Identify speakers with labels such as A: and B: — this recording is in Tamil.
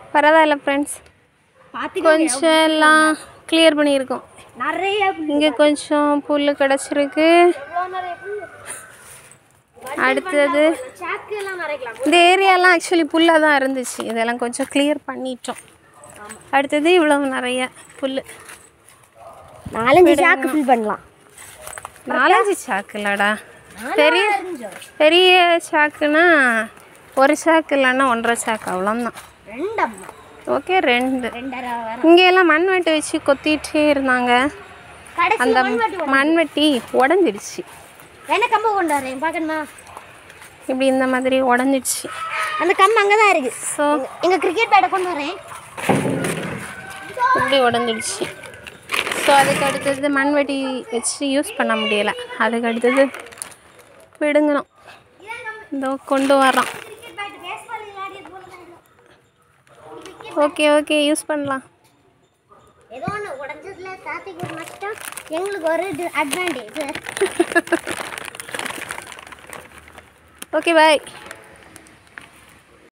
A: பரவாயில்ல ஃப்ரெண்ட்ஸ்
B: பார்த்துக்கோங்க
A: கொஞ்சம் எல்லாம் கிளியர் பண்ணியிருக்கோம்
B: நிறைய
A: இங்கே கொஞ்சம் புல் கிடச்சிருக்கு
B: இவ்வளோ நிறைய புல்லு.
A: அடுத்தது
B: சாக்கு எல்லாம் நிறைக்கலாம்
A: இந்த ஏரியாலாம் ஆக்சுவலி புல்லாக தான் இருந்துச்சு இதெல்லாம் கொஞ்சம் கிளியர் பண்ணிட்டோம் அடுத்தது இவ்வளவு நிறைய புல்
B: நாலஞ்சு சாக்கு ஃபில் பண்ணலாம்
A: நாலஞ்சு சாக்கு இல்லடா பெரிய பெரிய சாக்குனா ஒரு சாக்கு இல்லைன்னா ஒன்றரை சாக்கு அவ்வளோதான்
B: ரெண்டம்மா
A: ஓகே ரெண்டு
B: ரெண்டரை வர
A: இங்கெல்லாம் மண்வெட்டி வச்சு கொத்திட்டே இருந்தாங்க
B: கடைசி
A: அந்த
B: மண்வெட்டி
A: மண்வெட்டி உடஞ்சிடுச்சு
B: வேணா கம்பை கொண்டு வரேன் பார்க்கணுமா
A: இப்படி இந்த மாதிரி உடஞ்சிடுச்சு
B: அந்த கம்பு அங்கே தான் இருக்கு
A: ஸோ
B: எங்கள் கிரிக்கெட் பேட்டை கொண்டு வரேன்
A: இப்படி உடஞ்சிடுச்சு ஸோ அதுக்கு அடுத்தது மண்வெட்டி வச்சு யூஸ் பண்ண முடியலை அதுக்கு அடுத்தது பிடுங்கணும் இதோ கொண்டு வரோம்
B: கிரிக்கெட் பேட் பேஸ்பால் விளையாடியது போல தான்
A: ஓகே ஓகே யூஸ் பண்ணலாம்
B: ஏதோ ஒன்று உடஞ்சதுல தாத்திக்கு ஒரு நஷ்டம் எங்களுக்கு ஒரு அட்வான்டேஜ்
A: ஓகே பாய்